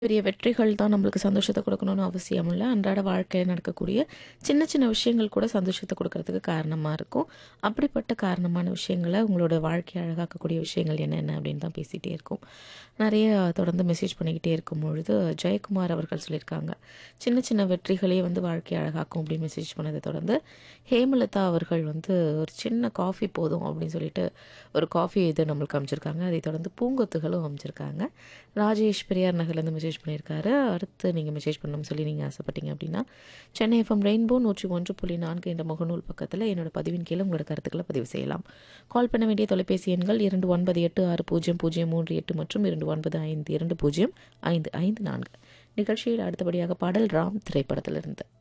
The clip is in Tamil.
பெரிய வெற்றிகள் தான் நம்மளுக்கு சந்தோஷத்தை கொடுக்கணும்னு அவசியம் இல்லை அன்றாட வாழ்க்கையில் நடக்கக்கூடிய சின்ன சின்ன விஷயங்கள் கூட சந்தோஷத்தை கொடுக்கறதுக்கு காரணமாக இருக்கும் அப்படிப்பட்ட காரணமான விஷயங்களை உங்களோட வாழ்க்கையை அழகாக்கக்கூடிய விஷயங்கள் என்னென்ன அப்படின்னு தான் பேசிகிட்டே இருக்கோம் நிறைய தொடர்ந்து மெசேஜ் பண்ணிக்கிட்டே இருக்கும் பொழுது ஜெயக்குமார் அவர்கள் சொல்லியிருக்காங்க சின்ன சின்ன வெற்றிகளே வந்து வாழ்க்கையை அழகாக்கும் அப்படின்னு மெசேஜ் பண்ணதை தொடர்ந்து ஹேமலதா அவர்கள் வந்து ஒரு சின்ன காஃபி போதும் அப்படின்னு சொல்லிட்டு ஒரு காஃபி இது நம்மளுக்கு அமைச்சிருக்காங்க அதை தொடர்ந்து பூங்கொத்துகளும் அமைச்சிருக்காங்க ராஜேஷ் பெரியார் நகர்லேருந்து மெசேஜ் பண்ணியிருக்காரு அடுத்து நீங்கள் மெசேஜ் பண்ணணும்னு சொல்லி நீங்கள் ஆசைப்பட்டீங்க அப்படின்னா சென்னை எஃப்எம் ரெயின்போ நூற்றி ஒன்று புள்ளி நான்கு என்ற முகநூல் பக்கத்தில் என்னோட பதிவின் கீழே உங்களோட கருத்துக்களை பதிவு செய்யலாம் கால் பண்ண வேண்டிய தொலைபேசி எண்கள் இரண்டு ஒன்பது எட்டு ஆறு பூஜ்ஜியம் பூஜ்ஜியம் மூன்று எட்டு மற்றும் இரண்டு ஒன்பது ஐந்து இரண்டு பூஜ்ஜியம் ஐந்து ஐந்து நான்கு நிகழ்ச்சியில் அடுத்தபடியாக பாடல் ராம் திரைப்படத்திலிருந்து